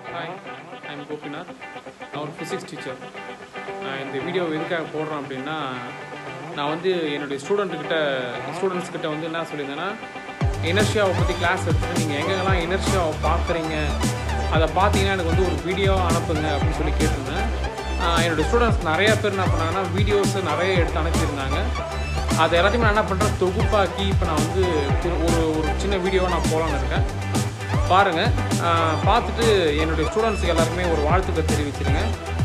Hi I'm Gopinath நான் ஒரு physics teacher நான் இந்த வீடியோ எதுக்காக போடுறேன் அப்படின்னா நான் வந்து என்னுடைய ஸ்டூடெண்ட்டுக்கிட்ட ஸ்டூடெண்ட்ஸ் கிட்ட வந்து என்ன சொல்லியிருந்தேன்னா எனர்ஷியாவை பற்றி கிளாஸ் எடுத்து நீங்கள் எங்கெங்கெல்லாம் எனர்ஷியாவை பார்க்குறீங்க அதை பார்த்தீங்கன்னா எனக்கு வந்து ஒரு வீடியோ அனுப்புங்க அப்படின்னு சொல்லி கேட்டிருந்தேன் ஆஹ் என்னுடைய ஸ்டூடெண்ட்ஸ் நிறைய பேர் என்ன பண்ணாங்கன்னா வீடியோஸ் நிறைய எடுத்து அனுப்பியிருந்தாங்க அது எல்லாத்தையுமே நான் என்ன பண்ணுறேன் தொகுப்பாக்கி இப்போ நான் வந்து ஒரு- ஒரு ஒரு சின்ன வீடியோவை நான் போகலான்னு இருக்கேன் பாருங்கள் பார்த்துட்டு என்னுடைய ஸ்டூடெண்ட்ஸுக்கு எல்லாருக்குமே ஒரு வாழ்த்துக்கள் தெரிவிச்சிருங்க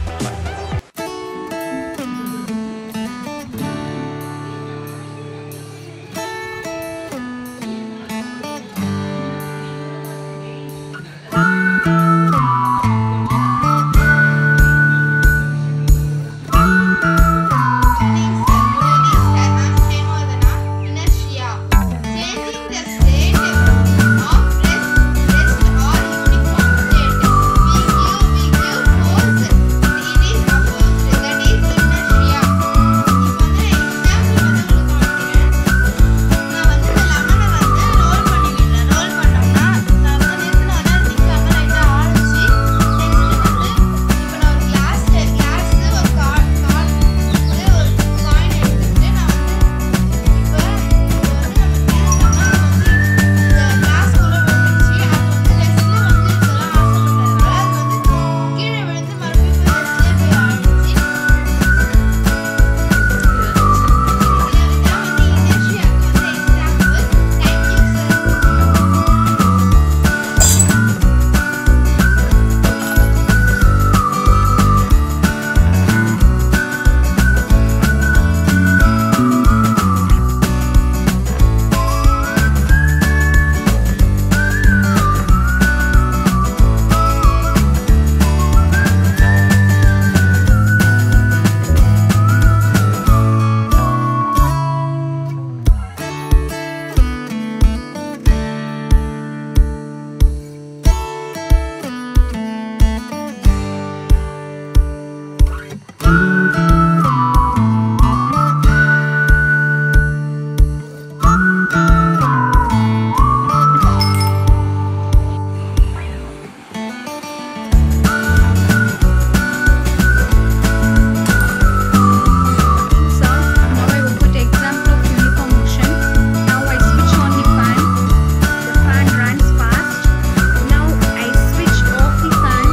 So now I will put example of uniform motion. Now I switch on the fan. The fan runs fast. Now I switch off the fan,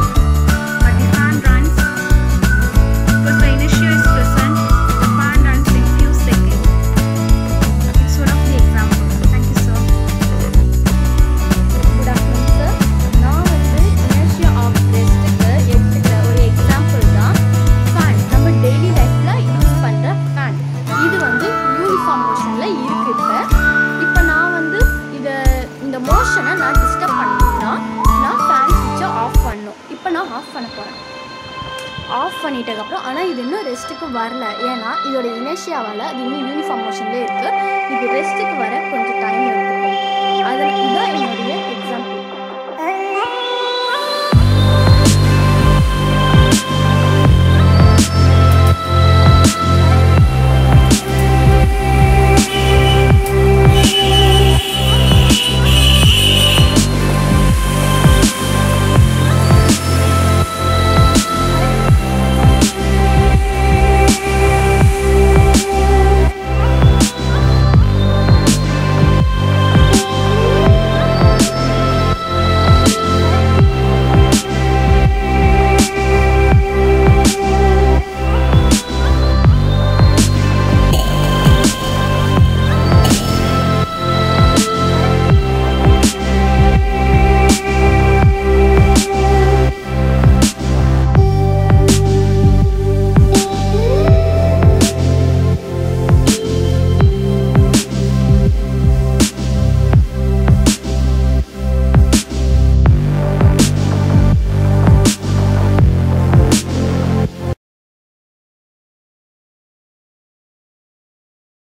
but the fan runs because the inertia is present. The fan runs in few seconds. It's one of the example. Thank you, sir. Good afternoon sir நான் வந்து inertia of ரெஸ்ட்டுக்கு எடுத்துக்கிற ஒரு example தான் fan நம்ம daily லைஃப்பில் use பண்ணுற fan இது வந்து யூனிஃபார்ம் மோஷனில் இருக்குது இப்போ இப்போ நான் வந்து இதை இந்த மோஷனை நான் டிஸ்டர்ப் பண்ணணும்னா நான் ஃபேன் சுவிட்சை ஆஃப் பண்ணணும் இப்போ நான் ஆஃப் பண்ண போகிறேன் ஆஃப் பண்ணிட்டதுக்கப்புறம் ஆனால் இது இன்னும் ரெஸ்ட்டுக்கு வரல ஏன்னா இதோட இனர்ஷியாவால் அது இன்னும் யூனிஃபார்ம் மோஷன்லேயே இருக்குது இது ரெஸ்ட்டுக்கு வர